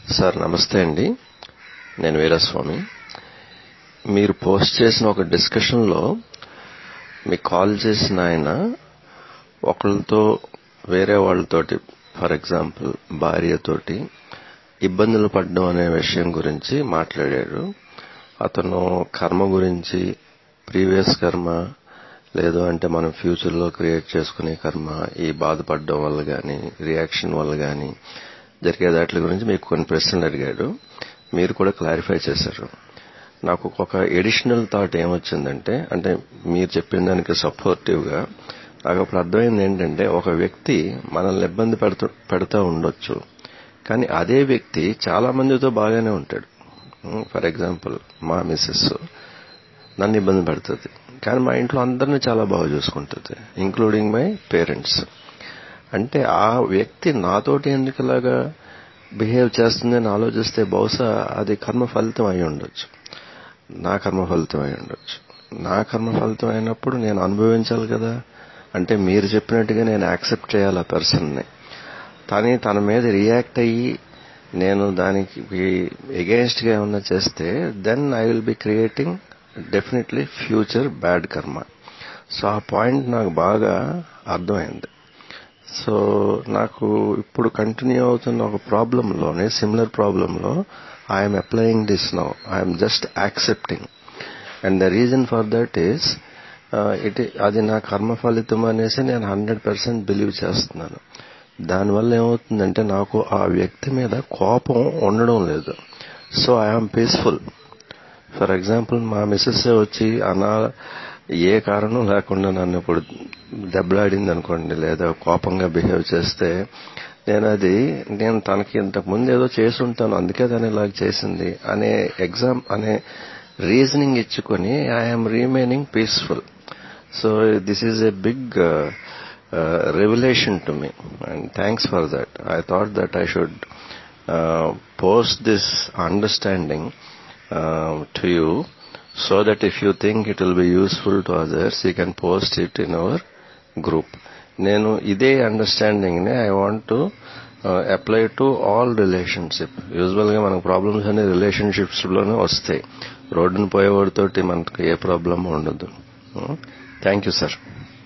Sir నమస్తే అండి నేను వీరస్వామి మీరు పోస్ట్ చేసిన ఒక డిస్కషన్లో మీకు కాల్ చేసిన ఆయన ఒకళ్ళతో వేరే వాళ్ళతోటి ఫర్ ఎగ్జాంపుల్ భార్యతోటి ఇబ్బందులు పడడం అనే విషయం గురించి మాట్లాడారు అతను కర్మ గురించి ప్రీవియస్ కర్మ లేదు అంటే మనం ఫ్యూచర్లో క్రియేట్ చేసుకునే కర్మ ఈ బాధపడడం వల్ల కానీ రియాక్షన్ వల్ల కానీ జరిగే దాట్ల గురించి మీకు కొన్ని ప్రశ్నలు అడిగాడు మీరు కూడా క్లారిఫై చేశారు నాకు ఒక ఎడిషనల్ థాట్ ఏమొచ్చిందంటే అంటే మీరు చెప్పిన దానికి సపోర్టివ్గా నాకు అప్పుడు అర్థమైంది ఏంటంటే ఒక వ్యక్తి మనల్ని ఇబ్బంది పెడుతూ పెడతా ఉండొచ్చు కానీ అదే వ్యక్తి చాలా మందితో బాగానే ఉంటాడు ఫర్ ఎగ్జాంపుల్ మా మిస్సెస్ నన్ను ఇబ్బంది పెడుతుంది కానీ మా ఇంట్లో అందరినీ చాలా బాగా చూసుకుంటుంది ఇంక్లూడింగ్ మై పేరెంట్స్ అంటే ఆ వ్యక్తి నాతోటి ఎందుకు ఇలాగా బిహేవ్ చేస్తుందని ఆలోచిస్తే బహుశా అది కర్మ ఫలితం అయి ఉండొచ్చు నా కర్మ ఫలితం అయి ఉండొచ్చు నా కర్మ ఫలితం అయినప్పుడు నేను అనుభవించాలి కదా అంటే మీరు చెప్పినట్టుగా నేను యాక్సెప్ట్ చేయాలి ఆ పర్సన్ని కానీ తన మీద రియాక్ట్ అయ్యి నేను దానికి ఎగెన్స్ట్ గా ఏమన్నా చేస్తే then I will be creating definitely future bad karma so ఆ పాయింట్ నాకు బాగా అర్థమైంది సో నాకు ఇప్పుడు కంటిన్యూ అవుతున్న ఒక ప్రాబ్లంలోనే సిమిలర్ ప్రాబ్లంలో I'm applying this now I'm just accepting and the reason for that is it అది నా కర్మ ఫలితం అనేసి నేను హండ్రెడ్ పర్సెంట్ బిలీవ్ చేస్తున్నాను దానివల్ల ఏమవుతుందంటే నాకు ఆ వ్యక్తి మీద కోపం ఉండడం లేదు so I'm peaceful for example మా మిస్సెస్ వచ్చి అనా ఏ కారణం లేకుండా నన్ను ఇప్పుడు దెబ్బలాడింది అనుకోండి లేదా కోపంగా బిహేవ్ చేస్తే నేను అది నేను తనకి ఇంతకు ముందు ఏదో చేసి ఉంటాను అందుకే తను ఇలాగ చేసింది అనే ఎగ్జామ్ అనే రీజనింగ్ ఇచ్చుకొని I'm remaining peaceful so this is a big revolution to me and thanks for that I thought that I should post this understanding to you so that if you think it will be useful to others, you can post it in our group. నేను ఇదే understanding ని I want to apply to all relationship usual గా మనకు problems అన్ని relationships లోనే వస్తాయి రోడ్డును పోయేవాడితోటి మనకు ఏ ప్రాబ్లం ఉండదు thank you sir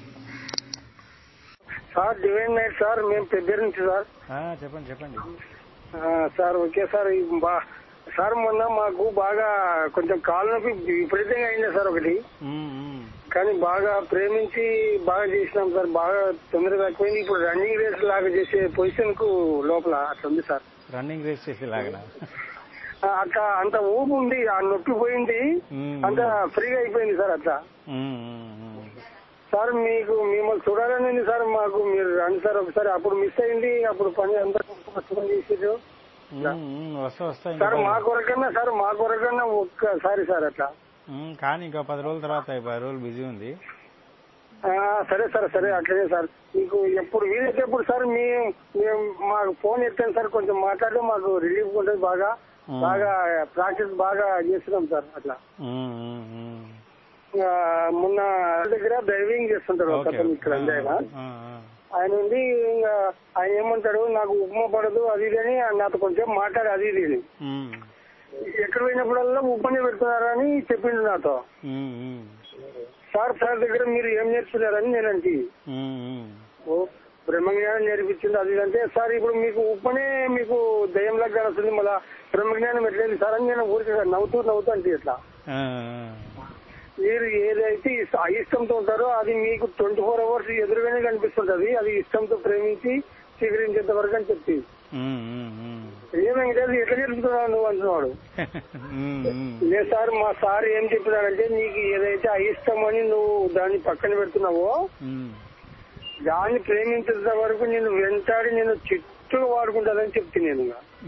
sir divine night sir మేము పెద్ద నుంచి సార్ చెప్పండి చెప్పండి సార్ ఓకే సార్ బా సార్ మొన్న మాకు బాగా కొంచెం కాలు నొప్పి విపరీతంగా అయింది సార్ ఒకటి కానీ బాగా ప్రేమించి బాగా చేసినాం సార్ బాగా తొందరగా అయిపోయింది ఇప్పుడు రన్నింగ్ రేస్ లాగా చేసే పొజిషన్ కు లోపల అట్లా ఉంది సార్ రన్నింగ్ రేస్ చేసే లాగా అట్లా అంత ఊపు ఉంది ఆ నొప్పి పోయింది అంత ఫ్రీగా అయిపోయింది సార్ అట్లా సార్ మీకు మిమ్మల్ని చూడాలని ఉంది సార్ మాకు మీరు రండి సార్ ఒకసారి అప్పుడు మిస్ అయింది అప్పుడు పని అంతా కష్టం చేసారు వస్తా వస్తా సార్ మా కొరకన్నా సార్ మా కొరకన్నా ఒక్కసారి సార్ అట్లా కానీ ఇంకా పది రోజుల తర్వాత పది రోజులు బిజీ ఉంది సరే సార్ సరే అట్లనే సార్ మీకు ఎప్పుడు వీలైతే ఎప్పుడు సార్ మీ మేము మాకు ఫోన్ ఎత్తాను సార్ కొంచెం మాట్లాడితే మాకు రిలీఫ్ ఉంటుంది బాగా బాగా ప్రాక్టీస్ బాగా చేస్తున్నాం సార్ అట్లా మొన్న దగ్గర డ్రైవింగ్ చేస్తుంటారు ఒక ఇక్కడ ఆయన ఆయన ఉండి ఇంకా ఆయన ఏమంటాడు నాకు ఉప్మా పడదు అది ఇది అని నాతో కొంచెం మాట్లాడు అది ఇది ఎక్కడ పోయినప్పుడల్లా ఉప్మనే పెడుతున్నారని చెప్పిండు నాతో సార్ సార్ దగ్గర మీరు ఏం నేర్చుకున్నారని నేనంటి ఓ బ్రహ్మజ్ఞానం నేర్పించింది అది అంటే సార్ ఇప్పుడు మీకు ఉప్పనే మీకు దయ్యంలాగా కానొస్తుంది మళ్ళా బ్రహ్మజ్ఞానం ఎట్లేదు సార్ అని నేను ఊరికి నవ్వుతూ నవ్వుతూ అంటే ఇట్లా మీరు ఏదైతే అయిష్టంతో ఉంటారో అది మీకు ట్వంటీ ఫోర్ అవర్స్ ఎదురుగానే కనిపిస్తుంటది అది ఇష్టంతో ప్రేమించి స్వీకరించేంత వరకు అని చెప్పి ఏమైంది ఎట్లా నేర్చుకున్నావు నువ్వు అంటున్నాడు లేదు సార్ మా సార్ ఏం చెప్పినాడంటే నీకు ఏదైతే అయిష్టం అని నువ్వు దాన్ని పక్కన పెడుతున్నావో దాన్ని ప్రేమించేంత వరకు నేను వెంటాడి నేను చిట్టుగా వాడుకుంటానని చెప్తే నేను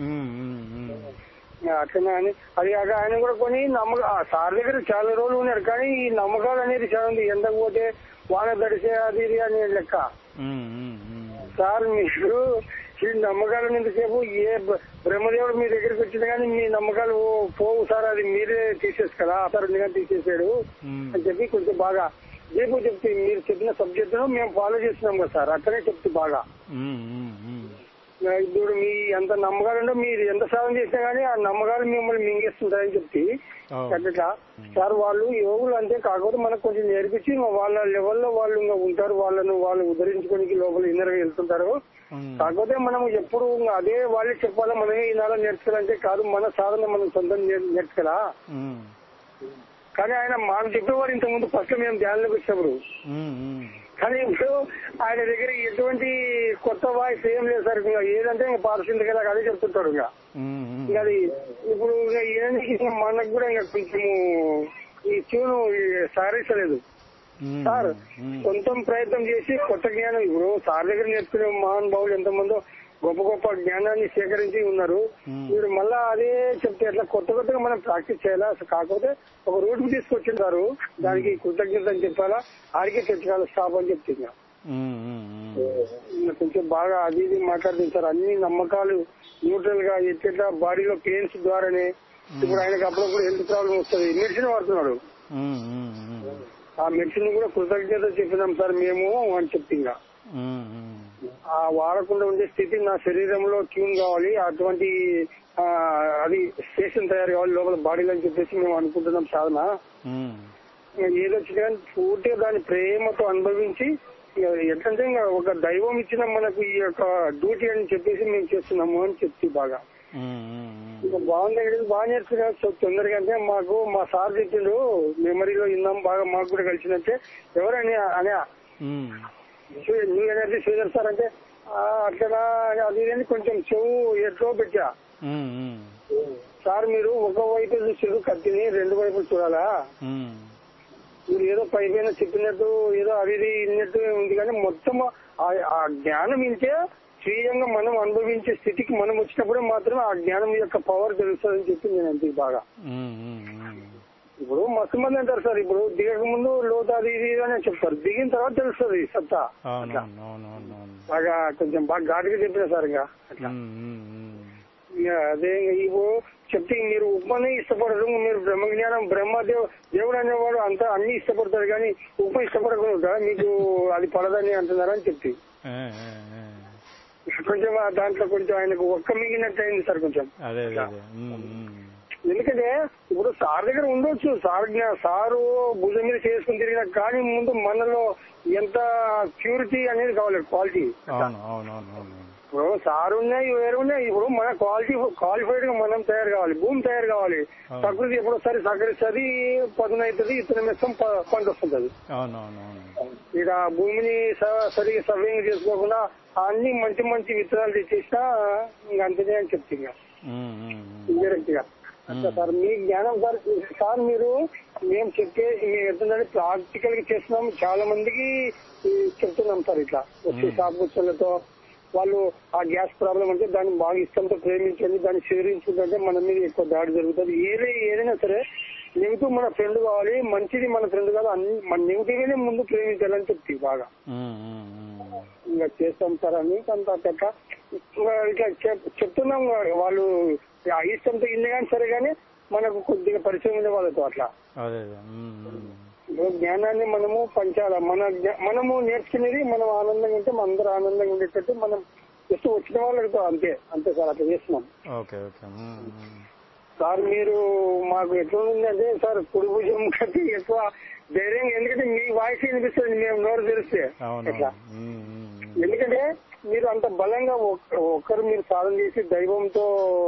అట్లనే అని అది కాక ఆయన కూడా కొన్ని నమ్మక సార్ దగ్గర చాలా రోజులు ఉన్నారు కానీ ఈ నమ్మకాలు అనేది చాలా ఉంది ఎండకు పోతే వాన తడిసే అది ఇది అని లెక్క సార్ మీరు ఈ నమ్మకాలు ఎంతసేపు ఏ బ్రహ్మదేవుడు మీ దగ్గరికి వచ్చినా కానీ మీ నమ్మకాలు పోవు సార్ అది మీరే తీసేసు కదా సార్ ఎందుకని తీసేసాడు అని చెప్పి కొంచెం బాగా రేపు చెప్తే మీరు చెప్పిన సబ్జెక్ట్ మేము ఫాలో చేస్తున్నాం కదా సార్ అట్లనే చెప్తే బాగా ఇప్పుడు మీ ఎంత నమ్మకాలు ఉంటే మీరు ఎంత సాధన చేసినా గానీ ఆ నమ్మకాలు మిమ్మల్ని మింగేస్తుంటారని చెప్పి ఓ. అట్లా సార్ వాళ్ళు యోగులు అంతే కాకపోతే మనకు కొంచెం నేర్పించి ఇంకా వాళ్ళ లెవెల్లో వాళ్ళు ఇంకా ఉంటారు వాళ్ళను వాళ్ళు ఉద్ధరించుకోనికి లోపల ఇన్నర్గా వెళ్తుంటారు ఉమ్. కాకపోతే మనం ఎప్పుడు ఇంకా అదే వాళ్ళే చెప్పాలా మనమే ఈనాడు నేర్చుకోవాలంటే కాదు మన సాధన మనం సొంతం నేర్- నేర్చుకోరా ఉమ్. కానీ ఆయన మాకు చెప్పేవారు ఇంత ముందు ఫస్ట్ మేము ధ్యానంలోకి వచ్చినప్పుడు ఉమ్. ఉమ్. కానీ ఇప్పుడు ఆయన దగ్గర ఎటువంటి కొత్త వాయిస్ ఏం లేదు సార్ ఇంకా ఏదంటే ఇంకా పారిశుద్ధ్యం కదా అదే చెప్తుంటాడు ఇంకా ఉమ్. ఉమ్. ఇంకా అది ఇప్పుడు ఇంకా ఏంది ఇంకా మనకు కూడా ఇంకా కొంచెము ఈ ట్యూన్ సారించలేదు ఉమ్. సార్ ఉమ్. సొంతం ప్రయత్నం చేసి కొత్త జ్ఞానం ఇప్పుడు సార్ దగ్గర నేర్చుకునే మహానుభావులు ఎంతమందో గొప్ప గొప్ప జ్ఞానాన్ని సేకరించి ఉన్నారు మ్మ్. మీరు మళ్ళా అదే చెప్తే ఎట్లా కొత్త కొత్తగా మనం ప్రాక్టీస్ చేయాలా అసలు కాకపోతే ఒక రూట్ తీసుకొచ్చింటారు దానికి కృతజ్ఞత అని చెప్పాలా ఆడికే తెచ్చుకోవాలి స్టాప్ అని చెప్తున్నా ఉమ్. ఉమ్. ఉమ్. ఇంకా కొంచెం బాగా అది ఇది మాట్లాడుతుంది సార్ అన్ని నమ్మకాలు న్యూట్రల్ గా ఎట్లా బాడీలో పెయిన్స్ ద్వారానే ఇప్పుడు ఆయనకు అప్పుడప్పుడు హెల్త్ ప్రాబ్లం వస్తుంది మెడిసిన్ వాడుతున్నాడు ఉమ్. ఉమ్. ఉమ్. ఆ మెడిసిన్ కూడా కృతజ్ఞత చెప్పినాం సార్ మేము అని చెప్తే ఇంకా ఉమ్. ఉమ్. ఆ వాడకుండా ఉండే స్థితి నా శరీరంలో ట్యూన్ కావాలి అటువంటి ఆ, అది స్టేషన్ తయారు కావాలి లోపల బాడీలో అని చెప్పేసి మేము అనుకుంటున్నాం సాధన ఉమ్. ఇంకా ఏదొచ్చినా కానీ పూర్తిగా దాని ప్రేమతో అనుభవించి ఇక ఎట్లంటే ఇంకా ఒక దైవం ఇచ్చిన మనకు ఈ యొక్క డ్యూటీ అని చెప్పేసి మేము చేస్తున్నాము అని చెప్తే బాగా ఉమ్. ఉమ్. ఇంకా బాగుంది బాగా నేర్చుకున్నారు సో తొందరగా అంటే మాకు మా సార్ చెప్పిండు మెమరీలో విన్నాం బాగా మాకు కూడా కలిసినట్టే ఎవరని అనే ఉమ్. న్యూ ఎనర్జీ శ్రీధర్ సార్ అంటే "ఆ, అట్లనా అది ఇది అని కొంచెం చెవు ఎట్లో పెట్టా ఉమ్. ఉమ్. సార్ మీరు ఒక వైపు చూసారు కత్తిని రెండు వైపులు చూడాలా ఉమ్. మీరు ఏదో పై పైన చెప్పినట్టు ఏదో అది ఇది ఇన్నట్టు ఉంది కానీ మొత్తం ఆ- ఆ జ్ఞానం ఇంటే స్వీయంగా మనం అనుభవించే స్థితికి మనం వచ్చినప్పుడే మాత్రమే ఆ జ్ఞానం యొక్క పవర్ తెలుస్తుందని చెప్పి నేను అంతే బాగా ఉమ్. ఉమ్. ఉమ్. ఇప్పుడు మస్తు మంది అంటారు సార్ ఇప్పుడు దిగక ముందు లోతు అది ఇది అని చెప్తారు దిగిన తర్వాత తెలుస్తుంది సత్తా అవును అవును అవును అవును అవును బాగా కొంచెం బాగా ఘాటుగా చెప్పిన సార్ ఇంకా అట్లా ఉమ్. ఉమ్. ఉమ్. ఇక అదే ఇగో చెప్తే మీరు ఉప్మని ఇష్టపడరు మీరు బ్రహ్మ జ్ఞానం బ్రహ్మదేవ్ దేవుడు అనేవాడు అంతా అన్ని ఇష్టపడతారు కానీ ఉప్మ ఇష్టపడకుండా మీకు అది పడదని అంటున్నారని చెప్పి ఏ, ఏ, ఏ. కొంచెం ఆ దాంట్లో కొంచెం ఆయనకు ఒక్క మిగిలినట్టు అయింది సార్ కొంచెం అదే అదే అదే ఉమ్. ఉమ్. ఎందుకంటే ఇప్పుడు సార్ దగ్గర ఉండొచ్చు సార్ జ్ఞా- సారు భుజం మీద చేసుకుని తిరిగిన కానీ ముందు మనలో ఎంత ప్యూరిటీ అనేది కావాలి క్వాలిటీ అవును అవును అవును అవును ఇప్పుడు సార్ ఉన్నాయి వేరే ఉన్నాయి ఇప్పుడు మన క్వాలిటీ క్వాలిఫైడ్ గా మనం తయారు కావాలి భూమి తయారు కావాలి అవును. ప్రకృతి ఎప్పుడు ఒకసారి సహకరిస్తుంది పదును అవుతుంది ఇతర మెత్తం ప- పంట వస్తుంటది అవును అవును అవును ఇక భూమిని స- సరిగా సవ్యంగా చేసుకోకుండా అన్ని మంచి మంచి విత్తనాలు తెచ్చేసినా ఇంకా అంతనే అని చెప్తే ఇంకా ఉమ్. ఉమ్. ఉమ్. ఇండైరెక్ట్ గా అట్లా సార్ మీ జ్ఞానం సార్ సార్ మీరు మేము చెప్పే మేము ఎట్లుందంటే ప్రాక్టికల్ గా చేస్తున్నాం చాలా మందికి ఈ చెప్తున్నాం సార్ ఇట్లా వచ్చే షాప్ కూర్చోలతో వాళ్ళు ఆ గ్యాస్ ప్రాబ్లం అంటే దాన్ని బాగా ఇష్టంతో ప్రేమించండి దాన్ని సేవించుకుంటే మన మీద ఎక్కువ దాడి జరుగుతుంది ఏదే ఏదైనా సరే నెగిటివ్ మన ఫ్రెండ్ కావాలి మంచిది మన ఫ్రెండ్ కాదు అన్ని మన నెగిటివ్ ముందు ప్రేమించాలని చెప్తే బాగా ఉమ్. ఉమ్. ఉమ్. ఇంకా చేస్తాం సార్ అని కొంత అట్లా ఇంకా ఇట్లా చెప్- చెప్తున్నాం వాళ్ళు ఆ ఇష్టంతో ఇన్ని కానీ సరే కానీ మనకు కొద్దిగా పరిచయం ఉండే వాళ్ళతో అట్లా అదే అదే ఉమ్. ఉమ్. ఇప్పుడు జ్ఞానాన్ని మనము పంచాల మన జ్ఞా- మనము నేర్చుకునేది మనం ఆనందంగా ఉంటే మన అందరూ ఆనందంగా ఉండేటట్టు మనం జస్ట్ వచ్చిన వాళ్ళతో అంతే అంతే సార్ అట్లా చేస్తున్నాం ఓకే ఓకే ఉమ్. ఉమ్. సార్ మీరు మాకు ఎట్లా ఉందంటే సార్ కుడి భుజం కట్టి ఎక్కువ ధైర్యంగా ఎందుకంటే మీ వాయిస్ వినిపిస్తుంది మేము నోరు తెలిస్తే అవును ఎట్లా ఉమ్. ఉమ్. ఎందుకంటే మీరు అంత బలంగా ఒక్- ఒక్కరు మీరు సాధన చేసి దైవంతో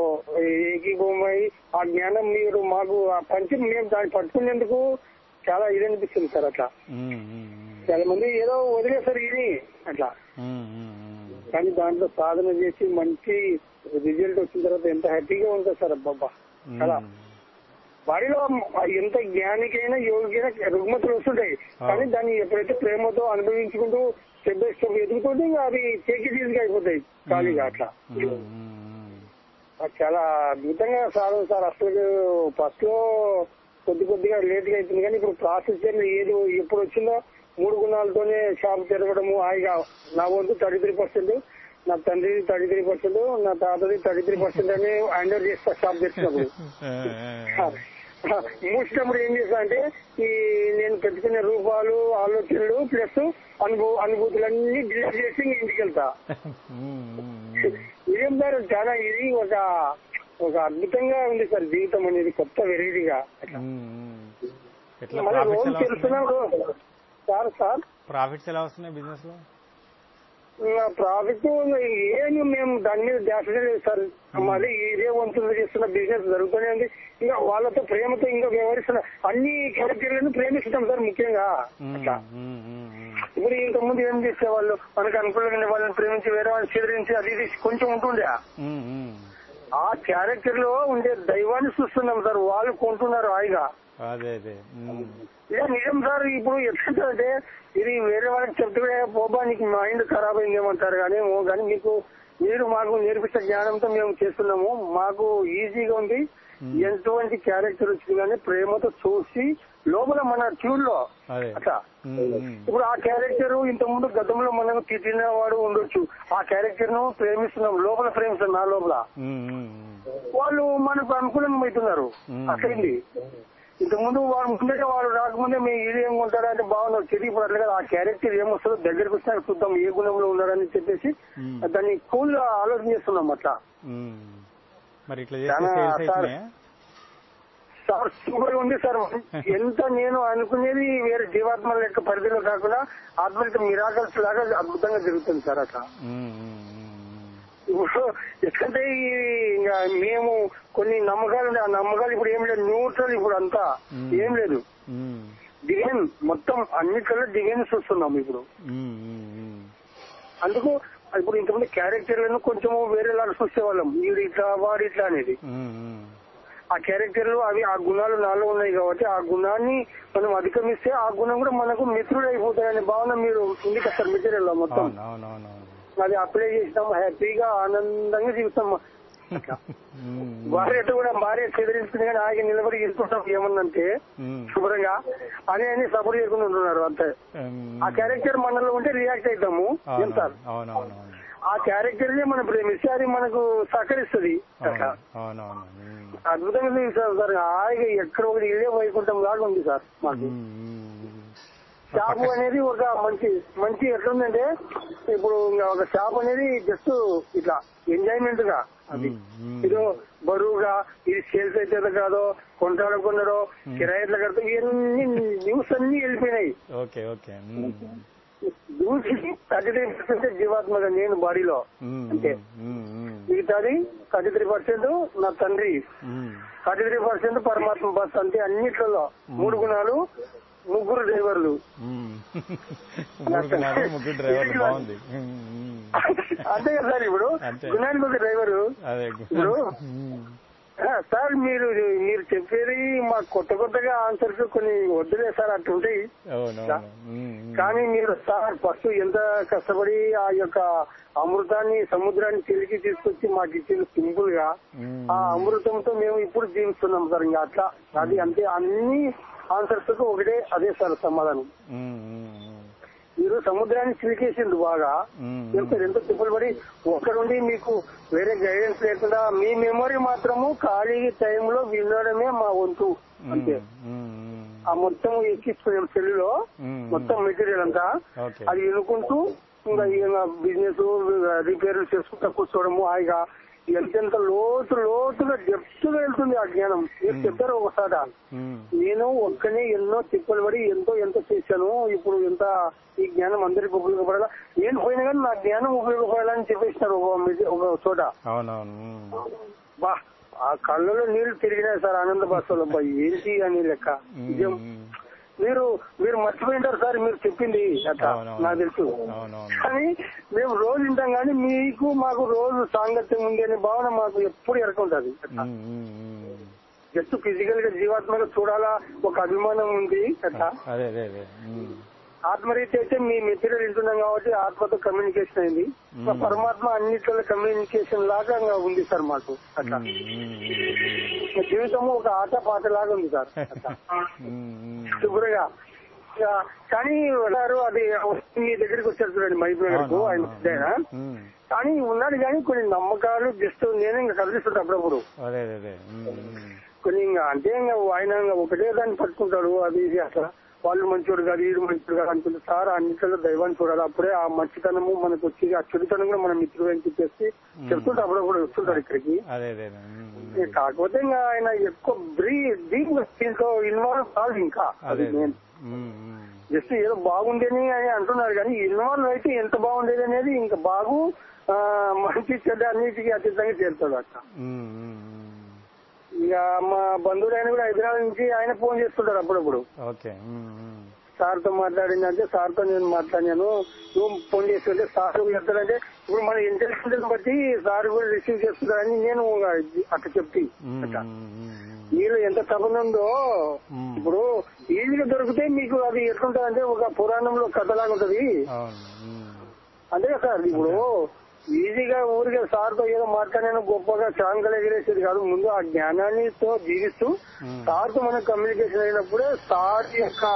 ఏకీభూమై ఆ జ్ఞానం మీరు మాకు ఆ పంచి మేము దాన్ని పట్టుకునేందుకు చాలా ఇది అనిపిస్తుంది సార్ అట్లా ఉమ్. ఉమ్. చాలా మంది ఏదో వదిలేసారు ఇది అట్లా ఉమ్. ఉమ్. ఉమ్. కానీ దాంట్లో సాధన చేసి మంచి రిజల్ట్ వచ్చిన తర్వాత ఎంత హ్యాపీగా ఉంటుంది సార్ అబ్బాబ్బా చాలా వారిలో ఎంత జ్ఞానికైనా యోగికైనా రుగ్మతులు వస్తుంటాయి కానీ దాన్ని ఎప్పుడైతే ప్రేమతో అనుభవించుకుంటూ స్టెప్ బై స్టెప్ ఎదుగుతుంటే ఇంకా అవి టేక్ ఇట్ ఈజీగా అయిపోతాయి ఖాళీగా అట్లా ఉమ్. ఉమ్. అది చాలా అద్భుతంగా సాధన సార్ అసలు ఫస్ట్ లో కొద్ది కొద్దిగా లేట్ గా అవుతుంది కానీ ఇప్పుడు ప్రాసెస్ ఏది ఎప్పుడు వచ్చిందో మూడు గుణాలతోనే షాప్ తిరగడము హాయిగా నా వంతు థర్టీ త్రీ పర్సెంట్ నా తండ్రి థర్టీ త్రీ పర్సెంట్ నా తాతది థర్టీ త్రీ పర్సెంట్ అని హ్యాండ్ ఓవర్ చేస్తా షాప్ తెచ్చినప్పుడు ఏ, ఏ, ఏ. మూసినప్పుడు ఏం చేస్తా అంటే ఈ నేను పెట్టుకునే రూపాలు ఆలోచనలు ప్లస్ అనుభవ అనుభూతులన్నీ డిలీట్ చేసి ఇంటికి వెళ్తా ఉమ్. ఉమ్. ఉమ్. విజయం గారు చాలా ఇది ఒక ఒక అద్భుతంగా ఉంది సార్ జీవితం అనేది కొత్త వెరైటీగా అట్లా ఉమ్, ఉమ్. ఎట్లా మళ్ళీ ప్రాఫిట్స్ రోజు ఎలా తెలుస్తున్నాడు సార్ సార్ ప్రాఫిట్స్ ఎలా వస్తున్నాయి బిజినెస్ లో ప్రాఫిట్ ఏమి మేము దాని మీద ధ్యాస లేదు సార్ మళ్ళీ ఇదే వంతులు చేస్తున్న బిజినెస్ జరుగుతూనే ఉంది ఇంకా వాళ్ళతో ప్రేమతో ఇంకా వ్యవహరిస్తున్న అన్ని క్యారెక్టర్లను ప్రేమిస్తున్నాం సార్ ముఖ్యంగా ఉమ్, అట్లా ఉమ్, ఉమ్, ఉమ్. ఇప్పుడు ఇంత ముందు ఏం చేసేవాళ్ళు మనకు అనుకూలంగా వాళ్ళని ప్రేమించి వేరే వాళ్ళని చెదిరించి అది ఇది కొంచెం ఉంటుండే ఉమ్, ఉమ్. ఆ క్యారెక్టర్ లో ఉండే దైవాన్ని చూస్తున్నాం సార్ వాళ్ళు కొంటున్నారు హాయిగా అదే అదే ఉమ్, ఇదే నిజం సార్ ఇప్పుడు ఎట్లంటే ఇది వేరే వాళ్ళకి చెప్తే పోబా నీకు మైండ్ ఖరాబ్ అయింది ఏమంటారు కానీ ఓ కానీ మీకు మీరు మాకు నేర్పించే జ్ఞానంతో మేము చేస్తున్నాము మాకు ఈజీగా ఉంది ఎటువంటి క్యారెక్టర్ వచ్చింది కానీ ప్రేమతో చూసి లోపల మన ట్యూన్ లో అదే అట్లా ఉమ్, ఉమ్. ఇప్పుడు ఆ క్యారెక్టర్ ఇంత ముందు గతంలో మనం తిట్టిన వాడు ఉండొచ్చు ఆ క్యారెక్టర్ ను ప్రేమిస్తున్నాం లోపల ప్రేమిస్తున్నాం నా లోపల ఉమ్, ఉమ్, ఉమ్. వాళ్ళు మనకు అనుకూలంగా అవుతున్నారు మ్మ్. అసలు ఇంతకు ముందు వాడు ముందే వాడు రాకముందే మేము ఇది ఏం ఉంటారా అంటే బాగున్నారు తిరిగి ఇప్పుడు అట్లా కదా ఆ క్యారెక్టర్ ఏమొస్తుందో దగ్గరికి వచ్చినా చూద్దాం ఏ గుణంలో ఉన్నారని చెప్పేసి మ్మ్. దాన్ని కూల్ గా ఆలోచన చేస్తున్నాం అట్లా ఉమ్. మరి ఇట్లా చేస్తే చాలా సేల్స్ సార్. అవుతున్నాయా సార్ సూపర్ గా ఉంది సార్ ఎంత నేను అనుకునేది వేరే జీవాత్మ లెక్క పరిధిలో కాకుండా ఆత్మలిక మిరాకల్స్ లాగా అద్భుతంగా జరుగుతుంది సార్ అట్లా ఉమ్, ఉమ్, ఉమ్, ఉమ్. ఇప్పుడు ఎందుకంటే ఈ ఇంకా మేము కొన్ని నమ్మకాలు ఉన్నాయి. ఆ నమ్మకాలు ఇప్పుడు ఏం లేదు న్యూట్రల్ ఇప్పుడు అంతా మ్మ్. ఏం లేదు ఉమ్, డిజైన్ మొత్తం అన్నిటిలో డిజైన్ చూస్తున్నాం ఇప్పుడు ఉమ్, ఉమ్, ఉమ్. అందుకు ఇప్పుడు ఇంతమంది క్యారెక్టర్లను కొంచెం వేరేలాగా చూసేవాళ్ళం వీడు ఇట్లా వాడు ఇట్లా అనేది ఉమ్, ఉమ్. ఆ క్యారెక్టర్లు అవి ఆ గుణాలు నాలో ఉన్నాయి కాబట్టి ఆ గుణాన్ని మనం అధిగమిస్తే ఆ గుణం కూడా మనకు మిత్రుడు అయిపోతాయనే భావన మీరు ఉంది కదా సార్ మెటీరియల్ లో మొత్తం అవును అవును అవును అవును అది అప్లై చేసినాం హ్యాపీగా ఆనందంగా జీవిస్తాం అట్లా ఉమ్, భార్యతో కూడా భార్య చెదిరించుకుని కానీ ఆగి నిలబడి గెలుచుకుంటాం ఏమన్నంటే ఉమ్, శుభ్రంగా అని అని సపోర్ట్ చేసుకుని ఉంటున్నారు అంతే ఉమ్. ఆ క్యారెక్టర్ మనలో ఉంటే రియాక్ట్ అవుతాము ఏం అవును సార్ అవును అవును అవును ఆ క్యారెక్టర్ నే మనం ప్రేమిస్తే అది మనకు సహకరిస్తుంది అట్లా అవును అవును ఉమ్. అద్భుతంగా ఉంది సార్ సార్ హాయిగా ఎక్కడ ఒకటి ఇదే వైకుంఠం లాగా ఉంది సార్ మాకు ఉమ్, ఉమ్, షాప్ అనేది ఒక మంచి మంచి ఎట్లుందంటే ఇప్పుడు ఇంకా ఒక షాప్ అనేది జస్ట్ ఇట్లా ఎంజాయ్మెంట్ గా అది ఉమ్, ఉమ్. ఇది బరువుగా ఇది సేల్స్ అయితే కాదో కొంటాడు కొన్నాడో కిరాయిట్ల కడతా ఇవన్నీ న్యూస్ అన్ని వెళ్ళిపోయినాయి okay okay um, news thirty three percent జీవాత్మగా నేను బాడీలో ఉమ్, అంతే. ఉమ్, ఉమ్, మిగతాది థర్టీ త్రీ పర్సెంట్ నా తండ్రి ఉమ్. థర్టీ త్రీ పర్సెంట్ పరమాత్మ బస్ అంతే అన్నిట్లలో మూడు గుణాలు ముగ్గురు డ్రైవర్లు ఉమ్. మూడు గుణాలు ముగ్గురు డ్రైవర్లు బాగుంది ఉమ్, ఉమ్. అంతే కదా సార్ ఇప్పుడు అంతే. గుణానికి ఒక డ్రైవరు అదే ఇప్పుడు ఉమ్, ఆ, సార్ మీరు మీరు చెప్పేది మాకు కొత్త కొత్తగా ఆన్సర్స్ కొన్ని వద్దులే సార్ అట్లుంటాయి అవును అవును ఉమ్, ఉమ్. కానీ మీరు సార్ ఫస్ట్ ఎంత కష్టపడి ఆ యొక్క అమృతాన్ని సముద్రాన్ని తిరిగి తీసుకొచ్చి మాకు ఇచ్చింది సింపుల్ గా ఉమ్, ఆ అమృతంతో మేము ఇప్పుడు జీవిస్తున్నాం సార్ ఇంకా అట్లా అది అంతే అన్ని ఆన్సర్స్ కు ఒకటే అదే సార్ సమాధానం ఉమ్, ఉమ్, ఉమ్. మీరు సముద్రాన్ని చిలికేసిండు బాగా ఉమ్, ఎంత ఎంతో తిప్పులు పడి ఒక్కరుండి మీకు వేరే గైడెన్స్ లేకుండా మీ మెమొరీ మాత్రము ఖాళీ టైంలో వినడమే మా వంతు అంతే ఉమ్, ఉమ్, ఆ మొత్తం ఎక్కించుకునే సెల్లులో ఉమ్, మొత్తం మెటీరియల్ అంతా ఓకే అది ఎన్నుకుంటూ ఇంకా బిజినెస్ రిపేర్లు చేసుకుంటా కూర్చోవడము హాయిగా ఎంతెంత లోతు లోతుగా డెప్త్ గా వెళ్తుంది ఆ జ్ఞానం మీరు చెప్పారు ఒకసారి ఉమ్, నేను ఒక్కనే ఎన్నో తిప్పలు పడి ఎంతో ఎంతో చేశాను ఇప్పుడు ఎంత ఈ జ్ఞానం అందరికి ఉపయోగపడాలా నేను పోయినా కానీ నా జ్ఞానం ఉపయోగపడాలని చెప్పేసినారు ఒక మెది- ఒక చోట అవునవును ఉమ్, బా ఆ కళ్ళలో నీళ్లు తిరిగినాయి సార్ ఆనంద బాసులో బా ఏంటి అని లెక్క నిజం ఉమ్, మీరు మీరు మర్చిపోయింటారు సార్ మీరు చెప్పింది అట్లా అవునవును. నాకు తెలుసు అవునవును కానీ మేము రోజు వింటాం కానీ మీకు మాకు రోజు సాంగత్యం ఉంది అనే భావన మాకు ఎప్పుడు ఎరకుంటది అట్లా ఉమ్, ఉమ్, ఉమ్. జస్ట్ ఫిజికల్ గా జీవాత్మగా చూడాలా ఒక అభిమానం ఉంది అట్లా అదే అదే అదే ఉమ్, ఆత్మరీతి అయితే మీ మెటీరియల్ వింటున్నాం కాబట్టి ఆత్మతో కమ్యూనికేషన్ అయింది మా పరమాత్మ అన్నిట్లో కమ్యూనికేషన్ లాగా ఇంకా ఉంది సార్ మాకు అట్లా ఉమ్, ఉమ్, మా జీవితము ఒక ఆట పాట లాగా ఉంది సార్ అట్లా. ఉమ్, ఉమ్. శుభ్రంగా ఇక కానీ ఉన్నారు అది మీ దగ్గరికి వచ్చారు చూడండి మైపు దగ్గరకు ఆయన ఆయన. ఉమ్, కానీ ఉన్నాడు కానీ కొన్ని నమ్మకాలు జస్ట్ నేను ఇంకా కదిలిస్తుంటా అప్పుడప్పుడు అదే అదే అదే ఉమ్, ఉమ్. కొన్ని ఇంకా అంటే ఇంకా ఆయన ఇంకా ఒకటే దాన్ని పట్టుకుంటాడు అది ఇది అట్లా వాళ్ళు మంచోడు కాదు వీడు మంచోడు కాదు అనుకుంటే సార్ అన్నింటిలో దైవాన్ని చూడాలి అప్పుడే ఆ మంచితనము మనకు వచ్చి ఆ చెడుతనం కూడా మన మిత్రుడు అని చెప్పేసి చెప్తుంటే అప్పుడప్పుడు వస్తుంటారు ఇక్కడికి అదే అదే ఉమ్, ఉమ్. ఏ కాకపోతే ఇంకా ఆయన ఎక్కువ బ్రీ డీప్ దీంట్లో ఇన్వాల్వ్ కాదు ఇంకా అదే అది అదే. నేను ఉమ్, ఉమ్. జస్ట్ ఏదో బాగుండేని అని అంటున్నారు కానీ ఇన్వాల్వ్ అయితే ఎంత బాగుండేది అనేది ఇంకా బాగు ఆ, మంచి చెడ్డ అన్నిటికీ అతీతంగా చేరుతాడు అట్లా ఉమ్, ఉమ్, ఉమ్. ఇక మా బంధువులు ఆయన కూడా హైదరాబాద్ నుంచి ఆయన ఫోన్ చేస్తుంటారు అప్పుడప్పుడు ఓకే ఉమ్, ఉమ్. సార్ తో మాట్లాడిందంటే సార్ తో నేను మాట్లాడాను నువ్వు ఫోన్ చేస్తుంటే సార్ చెప్తాడంటే ఇప్పుడు మన ఇంటెలిజెన్స్ బట్టి సార్ కూడా రిసీవ్ చేస్తున్నారని నేను అట్లా చెప్తి ఉమ్, అట్లా ఉమ్, ఉమ్, ఉమ్. మీరు ఎంత తపనుందో ఉమ్. ఇప్పుడు ఈజీగా దొరికితే మీకు అది ఎట్లుంటది అంటే ఒక పురాణంలో కథలాగా ఉంటది అవును ఉమ్. అంతే కదా సార్ ఇప్పుడు ఈజీగా ఊరికే సార్ తో ఏదో మాట్లాడాను గొప్పగా చాంకలు ఎగిరేసేది కాదు ముందు ఆ జ్ఞానాన్ని తో జీవిస్తూ ఉమ్. సార్ తో మనం కమ్యూనికేషన్ అయినప్పుడే సార్ యొక్క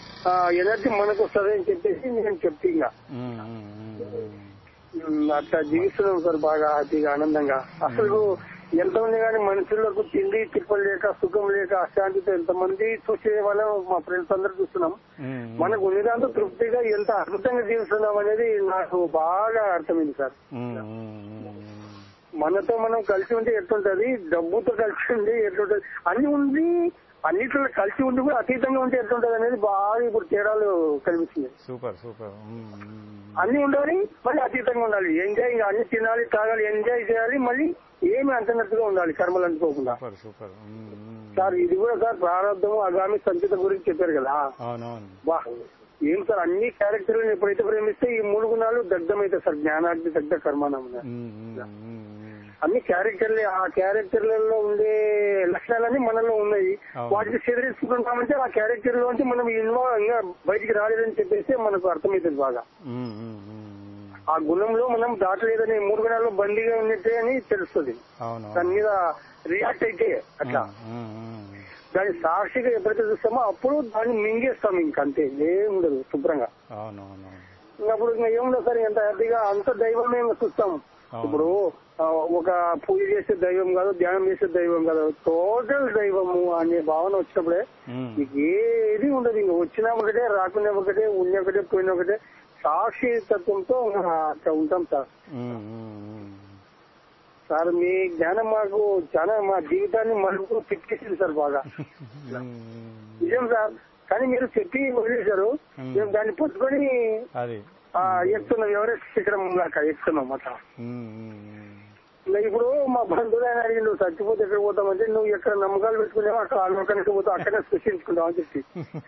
ఎనర్జీ మనకు వస్తుంది అని చెప్పేసి నేను చెప్తే ఇంకా ఉమ్, ఉమ్, ఉమ్, ఉమ్. ఉమ్, అట్లా జీవిస్తున్నాం సార్ బాగా హ్యాపీగా ఆనందంగా అసలు ఎంత ఉంది కానీ మనుషులకు తిండి తిప్పలు లేక సుఖం లేక అశాంతితో ఎంతమంది చూసే వాళ్ళం మా ఫ్రెండ్స్ అందరూ చూస్తున్నాం ఉమ్, మనకు ఉన్నదాంతో తృప్తిగా ఎంత అద్భుతంగా జీవిస్తున్నాం అనేది నాకు బాగా అర్థమైంది సార్ ఉమ్, ఉమ్, ఉమ్, ఉమ్. మనతో మనం కలిసి ఉంటే ఎట్లుంటది డబ్బుతో కలిసి ఉండి ఎట్లుంటది అన్ని ఉండి అన్నిట్లో కలిసి ఉండి కూడా అతీతంగా ఉంటే ఎట్లుంటది అనేది బాగా ఇప్పుడు తేడాలు కనిపిస్తుంది సూపర్ సూపర్ ఉమ్, ఉమ్. అన్ని ఉండాలి మళ్ళీ అతీతంగా ఉండాలి ఎంజాయ్ అన్ని తినాలి తాగాలి ఎంజాయ్ చేయాలి మళ్ళీ ఏమి అంటున్నట్టుగా ఉండాలి కర్మలు అనుకోకుండా సూపర్ సూపర్ ఉమ్, ఉమ్. సార్ ఇది కూడా సార్ ప్రారంభం అగామి సంచిత గురించి చెప్పారు కదా అవునవును వా ఏం సార్ అన్ని క్యారెక్టర్లను ఎప్పుడైతే ప్రేమిస్తే ఈ మూడు గుణాలు దగ్ధమైతాయి సార్ జ్ఞానాగ్ని దగ్ధ కర్మానం ఉమ్, ఉమ్, ఉమ్, ఉమ్. అన్ని క్యారెక్టర్లే ఆ క్యారెక్టర్లలో ఉండే లక్షణాలన్నీ మనలో ఉన్నాయి అవును. వాటిని చెదిరించుకుంటామంటే ఆ క్యారెక్టర్ లోంచి మనం ఇన్వాల్వ్ ఇంకా బయటికి రాలేదని చెప్పేసి మనకు అర్థమవుతుంది బాగా ఉమ్, ఉమ్, ఉమ్, ఉమ్. ఆ గుణంలో మనం దాటలేదని మూడు గుణాల్లో బందీగా ఉన్నట్టే అని తెలుస్తుంది అవును దాని మీద రియాక్ట్ అయితే అట్లా ఉమ్, ఉమ్, ఉమ్. దాని సాక్షిగా ఎప్పుడైతే చూస్తామో అప్పుడు దాన్ని మింగేస్తాం ఇంకంతే ఏముండదు శుభ్రంగా అవును అవును అవును. ఇంకా అప్పుడు ఇంకా ఏముండదు సార్ ఎంత హ్యాపీగా అంత దైవమే ఇంకా చూస్తాం అవును. ఇప్పుడు ఆ, ఒక పూజ చేసే దైవం కాదు ధ్యానం చేసే దైవం కాదు టోటల్ దైవము అనే భావన వచ్చినప్పుడే ఉమ్, నీకు ఏది ఉండదు ఇంకా వచ్చినా ఒకటే రాకుండా ఒకటే ఉన్న ఒకటే పోయిన ఒకటే సాక్షి తత్వంతో ఇంకా అట్లా ఉంటాం సార్ ఉమ్, ఉమ్, ఉమ్. సార్ మీ జ్ఞానం మాకు చాలా మా జీవితాన్ని మలుపు తిప్పేసింది సార్ బాగా ఉమ్, నిజం సార్ కానీ మీరు చెప్పి వదిలేశారు Hmm. మేము దాన్ని పట్టుకొని అది ఆ, ఎక్కుతున్నాం ఎవరెస్ట్ శిఖరం దాకా ఎక్కుతున్నాం అట్లా ఉమ్, ఉమ్, ఉమ్. ఇంకా ఇప్పుడు మా బంధువులు ఆయన అడిగి నువ్వు చచ్చిపోతే ఎక్కడ పోతామంటే నువ్వు ఎక్కడ నమ్మకాలు పెట్టుకున్నావో అక్కడ ఆలోకానికి పోతావు అక్కడే సృష్టించుకుంటావు అని చెప్పి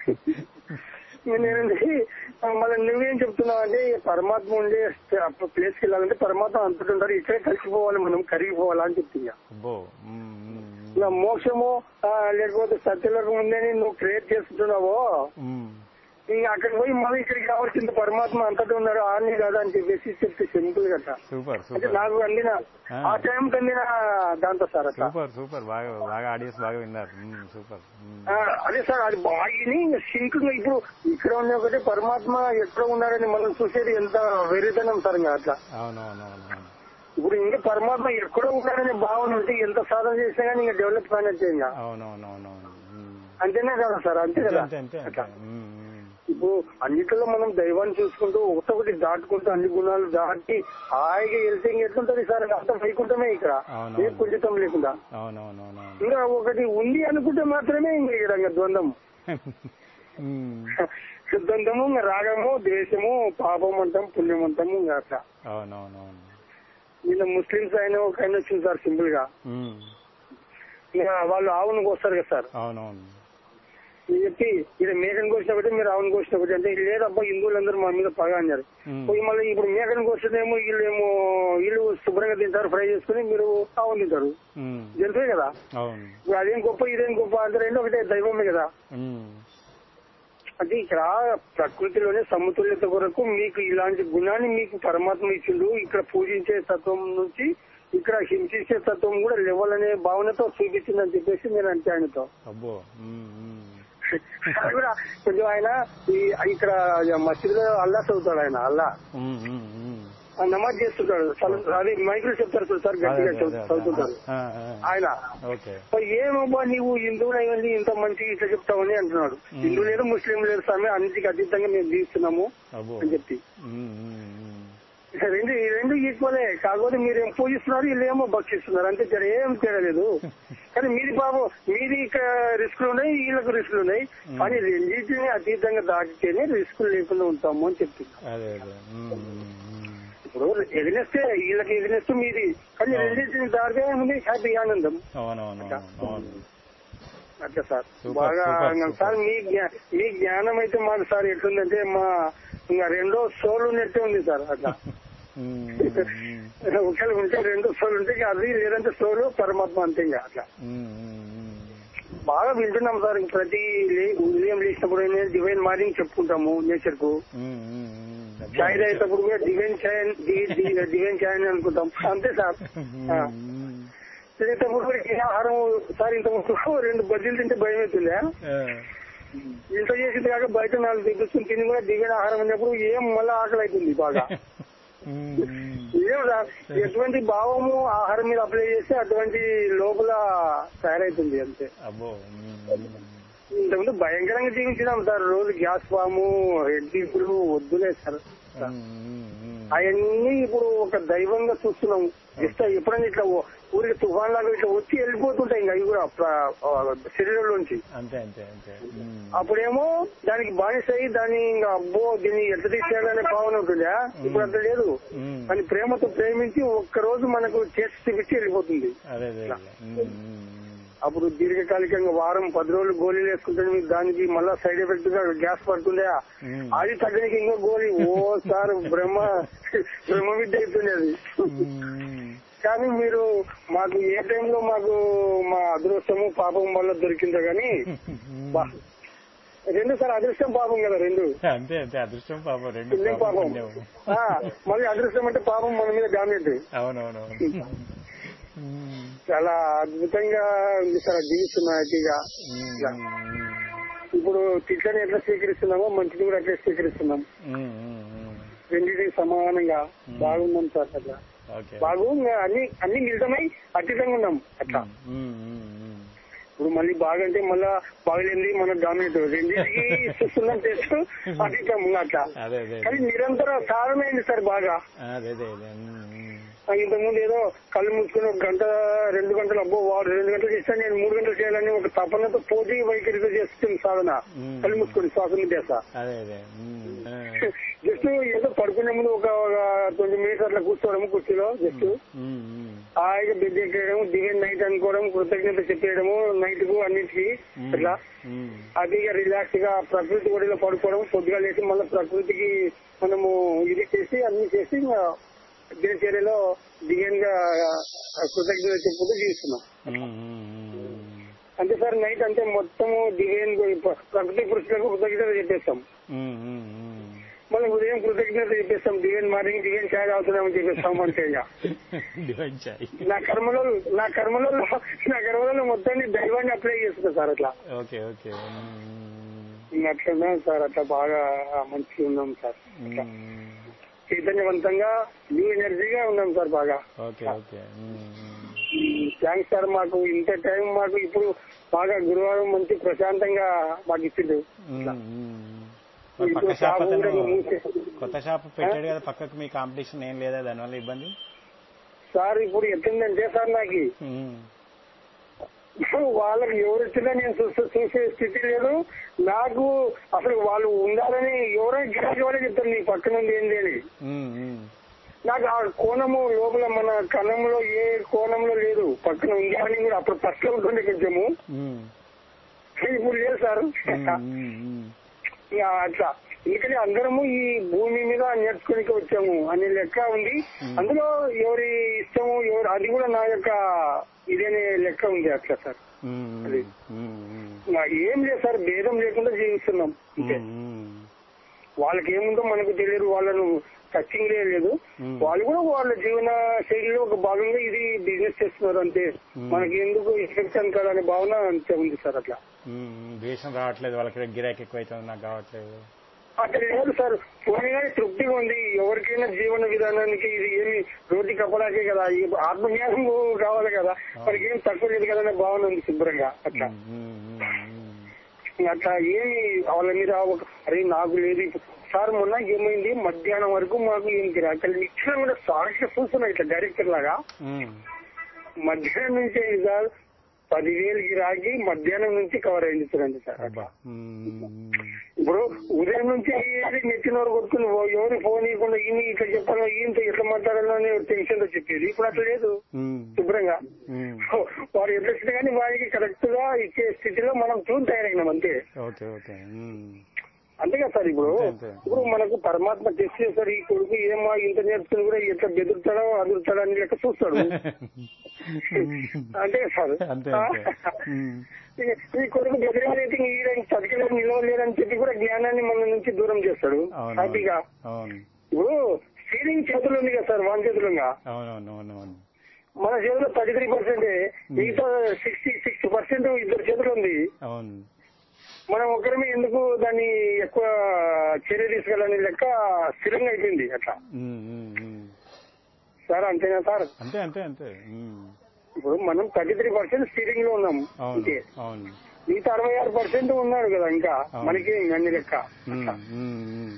ఇంకా నేనండి మళ్ళీ నువ్వేం చెప్తున్నావు అంటే పరమాత్మ ఉండే ప్లేస్కి వెళ్ళాలంటే పరమాత్మ అంతుంటారు ఇక్కడే కలిసిపోవాలి మనం కరిగిపోవాలా అని చెప్తుంది అబ్బో ఉమ్, ఉమ్, ఉమ్. ఇంకా మోక్షము ఆ, లేకపోతే సత్యలోకం ఉందని నువ్వు క్రియేట్ చేస్తున్నావో ఉమ్. ఇంకా అక్కడికి పోయి మళ్ళీ ఇక్కడికి రావాల్సింది పరమాత్మ అంతటా ఉన్నాడు ఆన్ని కదా అని చెప్పేసి చెప్తే సింపుల్ గా సూపర్ అంటే సూపర్ నాకు అందిన ఆ. ఆ టైం అందిన దాంతో సార్ అట్లా సూపర్ సూపర్ బాగా బాగా ఆడియన్స్ బాగా విన్నారు ఉమ్, సూపర్ ఉమ్. ఆ, అదే సార్ అది బాగా ఇంకా సింక్ గా ఇప్పుడు ఇక్కడ ఉన్న ఒకటి పరమాత్మ ఎక్కడ ఉన్నాడని మనం చూసేది ఎంత వెరితనం సార్ ఇంకా అట్లా అవునవునవునవును ఇప్పుడు ఇంకా పరమాత్మ ఎక్కడో ఉన్నాడనే భావన ఉంటే ఎంత సాధన చేసినా కానీ ఇంకా డెవలప్ కానట్టే ఇంకా అవునవునవునవును ఉమ్. అంతేనా కదా సార్ అంతే అంతే కదా అంతే అంతే అంతే అట్లా ఉమ్, ఉమ్. ఇప్పుడు అన్నిటిలో మనం దైవాన్ని చూసుకుంటూ ఒకటొకటి దాటుకుంటూ అన్ని గుణాలు దాటి హాయిగా వెళ్తే ఇంక ఎట్లుంటది సార్ అంత వైకుంఠమే ఇక్కడ అవును. ఏ కుంఠితం లేకుండా అవునవునవునవును ఇంకా ఒకటి ఉంది అనుకుంటే మాత్రమే ఇంక ఇక్కడ ఇంకా ద్వంద్వం ఉమ్. ద్వంద్వము ఇంకా రాగము ద్వేషము పాపం అంటాం పుణ్యం అంటాము ఇంకా అట్లా అవునవునవును నిన్న ముస్లిమ్స్ అయినా ఒక ఆయన వచ్చింది సార్ సింపుల్ గా ఉమ్. ఇంకా వాళ్ళు ఆవును కోస్తారు కదా సార్ అవునవును నేను చెప్పి ఇది మేకను కోసిన ఒకటి మీరు ఆవును కోసిన ఒకటి అంటే లేదబ్బా హిందువులందరూ మా మీద పగ అన్నారు ఉమ్. పోయి మళ్ళీ ఇప్పుడు మేకను కోస్తేనేమో వీళ్ళేమో వీళ్ళు శుభ్రంగా తింటారు ఫ్రై చేసుకుని మీరు ఆవును తింటారు ఉమ్. జంతువే కదా అవును ఇప్పుడు అదేం గొప్ప ఇదేం గొప్ప అంటే రెండు ఒకటే దైవమే కదా ఉమ్. అంటే ఇక్కడ ప్రకృతిలోనే సమతుల్యత కొరకు మీకు ఇలాంటి గుణాన్ని మీకు పరమాత్మ ఇచ్చిండు ఇక్కడ పూజించే తత్వం నుంచి ఇక్కడ హింసించే తత్వం కూడా లెవెల్ అనే భావనతో చూపించిందని చెప్పేసి నేను అంటే ఆయనతో అబ్బో ఉమ్, ఉమ్. అది కూడా కొంచెం ఆయన ఈ ఇక్కడ మసీదులో అల్లా చదువుతాడు ఆయన అల్లా ఉమ్, ఉమ్, ఉమ్. ఆ నమాజ్ చేస్తుంటాడు చదువు- అదే మైకులు చెప్తారు చూడు సార్ అదే, గట్టిగా అదే, చెప్- అదే. చదువుతుంటారు ఆ, ఆ. ఆయన ఓకే మరి ఏమబ్బా నీవు హిందువులు అయ్యింది ఇంత మంచిగా ఇట్లా చెప్తావని అంటున్నాడు హిందూ లేదు ముస్లిం లేదు స్వామి అన్నిటికీ అతీతంగా మేము జీవిస్తున్నాము అబ్బో అని చెప్పి ఉమ్, ఉమ్, ఉమ్. రెండు ఈ రెండు ఈక్వలే కాకపోతే మీరు ఏం పూజిస్తున్నారు వీళ్ళు ఏమో భక్షిస్తున్నారు అంతే జర ఏం తేడా లేదు కానీ మీది పాపం మీది ఇక్కడ రిస్కులు ఉన్నాయి వీళ్ళకు రిస్కులు ఉన్నాయి కానీ రెండింటిని అతీతంగా దాటితేనే రిస్కులు లేకుండా ఉంటాము అని చెప్తుంది అదే అదే ఉమ్, ఉమ్, ఉమ్. ఇప్పుడు ఎదినేస్తే వీళ్ళకి ఎదినేస్తూ మీది కానీ రెండింటిని దాటితే ఉంది హ్యాపీ ఆనందం అవునవును అవును అట్లా సార్ Super, బాగా super, ఇంకా super. సార్ మీ జ్ఞా- మీ జ్ఞానం అయితే మాకు సార్ ఎట్లుందంటే మా ఇంకా రెండో సోల్ ఉన్నట్టే ఉంది సార్ అట్లా ఉమ్, ఉమ్, ఒకవేళ ఉంటే రెండు సోల్ ఉంటే ఇక అది లేదంటే సోలు పరమాత్మ అంతే ఇంకా అట్లా ఉమ్, ఉమ్, ఉమ్. బాగా వింటున్నాం సార్ ఇంక ప్రతి లే- ఉదయం లేచినప్పుడు డివైన్ మార్నింగ్ చెప్పుకుంటాము నేచర్ కు ఉమ్, ఉమ్, ఉమ్. అబ్బో. చాయ్ తాగేటప్పుడు కూడా డివైన్ చాయ్ అని- డి- డి- డివైన్ చాయ్ అని అనుకుంటాం అంతే సార్ ఆ. ఉమ్, తినేటప్పుడు కూడా ఏ ఆహారం సార్ ఇంత రెండు బజ్జీలు తింటే భయం అవుతుందా ఆ. ఇంత చేసింది కాక బయట నాలుగు తెప్పించుకుని తిని కూడా డివైన్ ఆహారం అన్నప్పుడు ఏం మళ్ళీ ఆకలి అవుతుంది బాగా ఉమ్, ఉమ్. ఏం సార్ ఎటువంటి భావము ఆహారం మీద అప్లై చేస్తే అటువంటి లోపల తయారైతుంది అంతే అబ్బో ఉమ్, ఉమ్. ఇంతకుముందు భయంకరంగా జీవించినాం సార్ రోజు గ్యాస్ ఫాము హెడ్ ఇప్పుడు వద్దులే సార్ ఉమ్, ఉమ్, ఉమ్. అవన్నీ ఇప్పుడు ఒక దైవంగా చూస్తున్నాం జస్ట్ ఎప్పుడైనా ఇట్లా ఓ- ఊరికి తుఫాన్ లాగా ఇట్లా వచ్చి వెళ్ళిపోతుంటాయి ఇంకా అవి కూడా ప్ర- ఆ శరీరంలోంచి అంతే అంతే అంతే ఉమ్. అప్పుడేమో దానికి బానిస అయ్యి దాన్ని ఇంకా అబ్బో దీన్ని ఎట్లా తీసేయాలనే భావన ఉంటుందా ఇప్పుడు అంత లేదు ఉమ్. కానీ ప్రేమతో ప్రేమించి ఒక్క రోజు మనకు చేసి చూపించి వెళ్ళిపోతుంది అదే అదే అదే. ఉమ్, ఉమ్, ఉమ్. అప్పుడు దీర్ఘకాలికంగా వారం పది రోజులు గోళీలు వేసుకుంటే మీకు దానికి మళ్ళా సైడ్ ఎఫెక్ట్ గా గ్యాస్ పడుతుందా ఉమ్. అది తగ్గడానికి ఇంకో గోళీ ఓ సార్ బ్రహ్మ బ్రహ్మ విద్య అవుతుంది అది ఉమ్. కానీ మీరు మాకు ఏ టైంలో మాకు మా అదృష్టము పాపం వల్ల దొరికిందో కానీ బా. రెండు సార్ అదృష్టం పాపం కదా రెండు అంతే అంతే అదృష్టం పాపం రెండు పుణ్యం పాపం పాపం పుణ్యం. ఆ, మళ్ళీ అదృష్టం అంటే పాపం మన మీద డామినేట్ అవునవునవును ఉమ్, చాలా అద్భుతంగా ఉంది సార్ జీవిస్తున్నా హ్యాపీగా ఉమ్, ఇప్పుడు తిట్లని ఎట్లా స్వీకరిస్తున్నామో మంచిని కూడా అట్లా స్వీకరిస్తున్నాం ఉమ్, ఉమ్, ఉమ్. రెండింటికి సమానంగా బాగున్నాం సార్ అట్లా ఓకే బాగు ఇంకా అన్ని అన్ని మిళితమై అతీతంగా ఉన్నాం అట్లా ఉమ్, ఉమ్, ఉమ్. ఇప్పుడు మళ్ళీ బాగంటే మళ్ళా బాగలేంది మన డామినేట్ రెండింటికి చూస్తున్నాం చేస్తూ అతీతం ఇంకా అట్లా అదే అదే కానీ నిరంతర సాధమైంది సార్ బాగా అదే అదే అదే ఉమ్, ఉమ్. ఇంతకుముందు ఏదో కళ్ళు మూసుకుని ఒక గంట రెండు గంటలు అబ్బో వాడు రెండు గంటలు చేస్తాను నేను మూడు గంటలు చేయాలని ఒక తపనతో పోటీ వైఖరితో చేస్తుంది సాధన మ్మ్. కళ్ళు మూసుకొని శ్వాస చేస్తా అదే అదే ఉమ్, ఆ. జస్ట్ ఏదో పడుకునే ముందు ఒక ట్వంటీ మినిట్స్ అట్లా కూర్చోవడం కుర్చీలో జస్ట్ ఉమ్, ఉమ్. హాయిగా బెడ్ ఎక్కడం దిగే నైట్ అనుకోవడం కృతజ్ఞత చెప్పేయడము నైట్ కు అన్నిటికి ఉమ్, ఇట్లా ఉమ్. అది రిలాక్స్ గా ప్రకృతి ఒడిలో పడుకోవడం పొద్దుగా లేచి మళ్ళీ ప్రకృతికి మనము ఇది చేసి అన్ని చేసి ఇంకా దినచర్యలో దిగన్ గా కృతజ్ఞత చెప్పుకుంటూ జీవిస్తున్నాం ఉమ్, ఉమ్, ఉమ్. అంతే సార్ నైట్ అంటే మొత్తము దిగన్ ప్రకృతి పురుషులకు కృతజ్ఞత చెప్పేస్తాం ఉమ్, ఉమ్, ఉమ్. మళ్ళీ ఉదయం కృతజ్ఞత చెప్పేస్తాం దిగన్ మార్నింగ్ దిగన్ ఛాయ్ తాగుతున్నామని చెప్పేస్తాం అంతే ఇక డివైన్ చాయ్ నా కర్మలో నా కర్మలో నా కర్మలో మొత్తాన్ని దైవాన్ని అప్లై చేస్తున్నా సార్ అట్లా ఓకే ఓకే ఉమ్, ఇంకా అట్లా ఉన్నాం సార్ అట్లా బాగా మంచిగా ఉన్నాం సార్ ఉమ్, అట్లా ఉమ్. చైతన్యవంతంగా న్యూ ఎనర్జీగా ఉన్నాం సార్ బాగా ఓకే ఓకే ఉమ్, ఉమ్. థ్యాంక్స్ సార్ మాకు ఇంత టైం మాకు ఇప్పుడు బాగా గురువారం మంచి ప్రశాంతంగా మాకు ఇచ్చిండు ఉమ్, ఉమ్. మరి పక్క ఇప్పుడు షాప్ షాపు కూడా అతను మూసే కొత్త షాప్ పెట్టాడు కదా పక్కకు మీ కాంపిటీషన్ ఏం లేదా దానివల్ల ఇబ్బంది సార్ ఇప్పుడు ఎట్లుందంటే సార్ నాకు ఉమ్, వాళ్ళకి ఎవరు వచ్చినా నేను చూసే చూసే స్థితి లేదు నాకు అసలు వాళ్ళు ఉండాలని ఎవరైనా గిరాకీ వాళ్ళే చెప్తారు నీ పక్కన ఉంది ఏంది అని ఉమ్, ఉమ్. నాకు ఆ కోణము లోపల మన కణంలో ఏ కోణంలో లేదు పక్కన ఉంది అని కూడా అప్పుడు ఫస్ట్ లో ఉంటుంది కొంచెము ఉమ్, ఇప్పుడు లేదు సార్ ఉమ్, ఉమ్, ఉమ్. ఇక అట్లా ఎందుకంటే అందరము ఈ భూమి మీద నేర్చుకునికి వచ్చాము అనే లెక్క ఉంది అందులో ఎవరి ఇష్టము ఎవరు అది కూడా నా యొక్క ఇదనే లెక్క ఉంది అట్లా సార్ ఉమ్, అది. ఉమ్, ఉమ్. ఇంకా ఏం లేదు సార్ భేదం లేకుండా జీవిస్తున్నాం అంతే ఉమ్, ఉమ్. వాళ్ళకి ఏముందో మనకు తెలియదు వాళ్ళను టచింగ్ లేదు Hmm. వాళ్ళు కూడా వాళ్ళ జీవన శైలిలో ఒక భాగంగా ఇది బిజినెస్ చేస్తున్నారు అంతే Hmm. మనకి ఎందుకు ఎఫెక్ట్ అని కదా అనే భావన అంతే ఉంది సార్ అట్లా ఉమ్, ద్వేషం రావట్లేదు వాళ్ళకి గిరాకీ ఎక్కువ అవుతుంది నాకు కావట్లేదు అక్కడ లేదు సార్ పోనీ కానీ తృప్తిగా ఉంది ఎవరికైనా జీవన విధానానికి ఇది ఏమి రోటి కప్పడాకే కదా ఈ ఆత్మజ్ఞానం కావాలి కదా మనకి ఏం తక్కువ లేదు కదా అనే భావన ఉంది శుభ్రంగా అట్లా అట్లా ఏమి వాళ్ళ మీద ఒక అరే నాకు లేదు ఇప్పుడు సార్ మొన్న ఏమైంది మధ్యాహ్నం వరకు మాకు ఏం గిరాకలు ఇచ్చిన కూడా సాక్షి చూస్తున్నాయి ఇట్లా డైరెక్టర్ లాగా మధ్యాహ్నం నుంచి అయింది సార్ పదివేలు గిరాకి మధ్యాహ్నం నుంచి కవర్ అయింది చూడండి సార్ అబ్బా ఉమ్, ఇప్పుడు ఉదయం నుంచి ఏది నెత్తిన వరకు కొట్టుకుని ఓ ఎవరు ఫోన్ ఇవ్వకుండా ఈయన ఇట్లా చెప్పాలో ఈయనతో ఎట్లా మాట్లాడాలో అని టెన్షన్ తో చెప్పేది ఇప్పుడు అట్లా లేదు ఉమ్, శుభ్రంగా ఉమ్. వాడు ఎట్లా వచ్చినా కానీ వాడికి కరెక్ట్ గా ఇచ్చే స్థితిలో మనం చూసి తయారైనాం అంతే ఓకే ఓకే ఉమ్, అంతే కదా సార్ ఇప్పుడు అంతే, అంతే. ఇప్పుడు మనకు పరమాత్మ టెస్ట్ చేస్తారు ఈ కొడుకు ఏమో ఇంత నేర్చుకుని కూడా ఎట్లా బెదురుతాడో అదురుతాడో అని లెక్క చూస్తాడు అంతే కదా సార్ అంతే అంతే ఉమ్, ఈ- ఈ కొడుకు బెదిరేది ఈ చదివేది నిలవలేదని చెప్పి కూడా జ్ఞానాన్ని మన నుంచి దూరం చేస్తాడు అవును హ్యాపీగా అవును ఇప్పుడు స్టీరింగ్ చేతులు ఉంది కదా సార్ వన్ చేతులుగా అవునవును అవునవును మన చేతిలో థర్టీ త్రీ పర్సెంట్ మిగతా సిక్స్టీ సిక్స్టీ పర్సెంట్ ఇద్దరు చేతులు ఉంది అవును మనం ఒకరిమే ఎందుకు దాన్ని ఎక్కువ చర్య తీసుకెళ్ళని లెక్క స్థిరంగా అయిపోయింది అట్లా ఉమ్, ఉమ్, ఉమ్. సార్ అంతేనా సార్ అంతే అంతే అంతే ఉమ్, ఇప్పుడు మనం థర్టీ త్రీ పర్సెంట్ స్టీరింగ్ లో ఉన్నాం అవును అంతే అవును మిగతా అరవై ఆరు పర్సెంట్ ఉన్నారు కదా ఇంకా అవును. మనకి అన్ని లెక్క ఉమ్, ఉమ్, ఉమ్.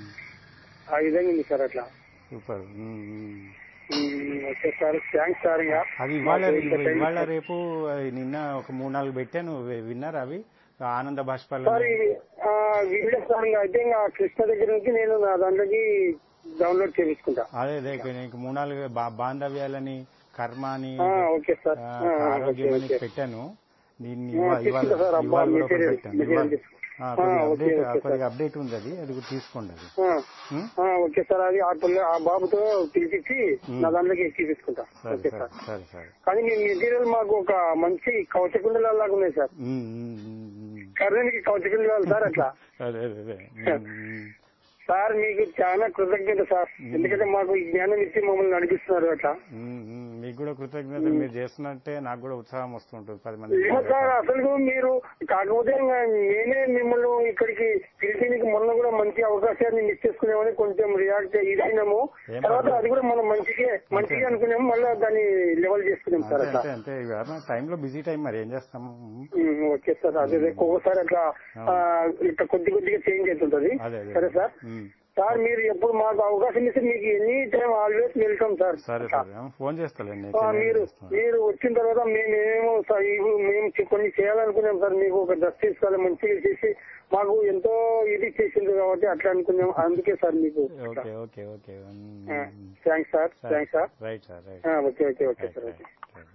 ఆ విధంగా ఉంది సార్ అట్లా సూపర్ ఉమ్, ఉమ్. Um, okay sir thanks sir ఇంకా అది ఇవాళ మాకు ఇంత టైం ఇవాళ రేపు అది నిన్న ఒక మూడు నాలుగు పెట్టాను వి- విన్నారా అవి ఆనంద బాష్పాలు సార్ ఈ, ఆ, వీడియో సార్ ఇంకా అయితే ఇంకా కృష్ణ దగ్గర నుంచి నేను నా దాంట్లోకి డౌన్లోడ్ చేయించుకుంటా అదే అదే ఇంక మూడు నాలుగు బా- బాంధవ్యాలని కర్మ అని ఆ, ఓకే సార్ ఆ, ఆ, ఓకే ఆరోగ్యం అని ఓకే పెట్టాను దీన్ని ఆ, ఇవా- ఇవాళ తీసుకుంటా సార్, అబ్బా, ఇవాళ కూడా ఒకటి మెటీరియల్- పెట్టాను మెటీరియల్ ఇవాళ. తీసుకుంటా. ఆ, ఆ, కొద్దిగా ఓకే, అప్డేట్ ఓకే కొద్దిగా సార్. అప్డేట్ ఉంది అది అది కూడా తీసుకోండి అది ఆ, ఉం? ఆ, ఓకే సార్ అది ఆ పిల్ల ఆ బాబుతో పిలిపించి ఉం. నా దాంట్లోకి ఎక్కిపించుకుంటా సరే ఓకే సరే సార్ సరే సరే కానీ మీ మెటీరియల్ మాకు ఒక మంచి కవచకుండలాగా ఉన్నాయి సార్ ఉం, ఉం, ఉం, ఉం. కర్ణానికి కవచకుండలాలు సార్ అట్లా అదే అదే అదే ఉం, ఉం. సార్ మీకు చాలా కృతజ్ఞత సార్ ఎందుకంటే మాకు ఈ జ్ఞానం ఇచ్చి మమ్మల్ని నడిపిస్తున్నారు అట్లా ఉం, ఉం. మీకు కూడా కృతజ్ఞతలు మీరు చేస్తున్నట్టే నాకు కూడా ఉత్సాహం వస్తుంటుంది పది మంది ఏమో సార్ అసలు మీరు కాకపోతే ఇంకా నేనే మిమ్మల్ని ఇక్కడికి పిలిచినికి మొన్న కూడా మంచి అవకాశాన్ని మిస్ చేసుకునేమని కొంచెం రియాక్ట్ ఇదైనాము ఏం తర్వాత పర్లేదు. అది కూడా మనం మంచిగా మంచిగా అనుకున్నాము మళ్ళీ దాన్ని లెవెల్ చేసుకున్నాం సార్ అంతే అట్లా అంతే అంతే ఇవాళ టైంలో బిజీ టైం మరి ఏం చేస్తాము ఉమ్, ఓకే సార్ అదే అదే ఒక్కొక్కసారి అట్లా ఆ, ఇట్లా కొద్ది కొద్దిగా చేంజ్ అవుతుంటది అదే అదే సరే సార్ ఉం. సార్ మీరు ఎప్పుడు మాకు అవకాశం ఇస్తే మీకు any time always welcome sir సరే సరే ఫోన్ చేస్తాలేండి ఆ, మీరు మీరు వచ్చిన తర్వాత మేమేమో సార్ ఇవి మేము చె- కొన్ని చేయాలనుకున్నాం సార్ మీకు ఒక జస్టిస్ కాదు మంచిగా చేసి మాకు ఎంతో ఇది చేసింది కాబట్టి అట్లా అనుకున్నాం అందుకే సార్ మీకు okay okay okay thanks sir thanks sir right sir right ఆ, okay okay okay sir okay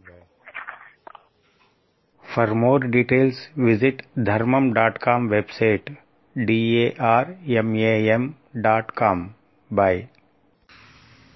For more details, visit dharmam.com website darmam.com. Bye.